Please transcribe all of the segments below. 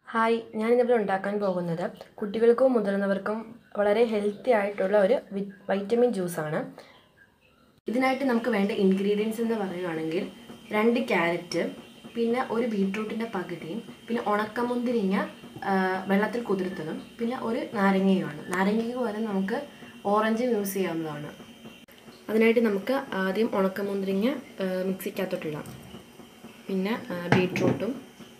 hi ഞാനിന്നിവിടെ ഉണ്ടാക്കാൻ പോകുന്നത് കുട്ടികൾക്കും മുതിർന്നവർക്കും വളരെ ഹെൽത്തി ആയിട്ടുള്ള ഒരു വി- വൈറ്റമിൻ ജ്യൂസാണ് ഇതിനായിട്ട് നമുക്ക് വേണ്ട ഇൻഗ്രീഡിയൻസ് എന്ന് പറയുകയാണെങ്കിൽ രണ്ട് ക്യാരറ്റ് പിന്നെ ഒരു ബീട്രൂട്ടിൻ്റെ പകുതിയും പിന്നെ ഉണക്കമുന്തിരിങ്ങ ആ, വെള്ളത്തിൽ കുതിർത്തതും പിന്നെ ഒരു നാരങ്ങയുമാണ് നാരങ്ങയ്ക്ക് പകരം നമുക്ക് ഓറഞ്ചും യൂസ് ചെയ്യാവുന്നതാണ് അതിനായിട്ട് നമുക്ക് ആദ്യം ഉണക്കമുന്തിരിങ്ങ ആ, മിക്സിക്കകത്തോട്ടിടാം പിന്നെ ആ, ബീട്രൂട്ടും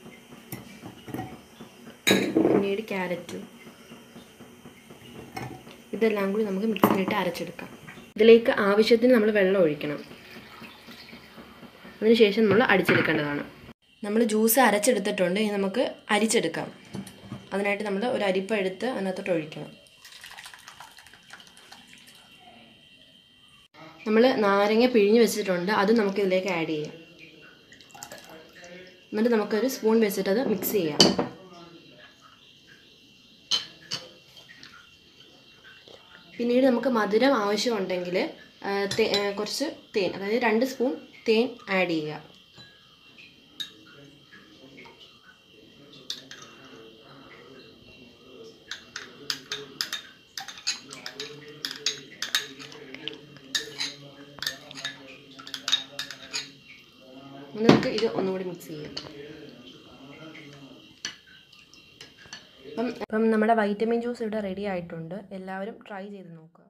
പിന്നീട് ക്യാരറ്റും ഇതെല്ലാം കൂടി നമുക്ക് മിക്സിയിലിട്ട് അരച്ചെടുക്കാം ഇതിലേക്ക് ആവശ്യത്തിന് നമ്മൾ വെള്ളം ഒഴിക്കണം അതിനുശേഷം നമ്മൾ അടിച്ചെടുക്കേണ്ടതാണ് നമ്മൾ ജ്യൂസ് അരച്ചെടുത്തിട്ടുണ്ട് ഇനി നമുക്ക് അരിച്ചെടുക്കാം അതിനായിട്ട് നമ്മൾ ഒരു അരിപ്പ എടുത്ത് അതിനകത്തോട്ട് ഒഴിക്കണം നമ്മൾ നാരങ്ങ പിഴിഞ്ഞ് വെച്ചിട്ടുണ്ട് അത് നമുക്ക് ഇതിലേക്ക് ആഡ് ചെയ്യാം എന്നിട്ട് നമുക്കൊരു സ്പൂൺ വെച്ചിട്ട് അത് മിക്സ് ചെയ്യാം പിന്നീട് നമുക്ക് മധുരം ആവശ്യമുണ്ടെങ്കിൽ ആ, തേ- ആ, കുറച്ച് തേൻ അതായത് രണ്ട് സ്പൂൺ തേൻ ആഡ് ചെയ്യുക എന്നിട്ട് നമുക്ക് ഇത് ഒന്നുകൂടി മിക്സ് ചെയ്യാം അപ്പം അപ്പം നമ്മുടെ വൈറ്റമിൻ ജ്യൂസ് ഇവിടെ റെഡി ആയിട്ടുണ്ട് എല്ലാവരും ട്രൈ ചെയ്ത് നോക്കുക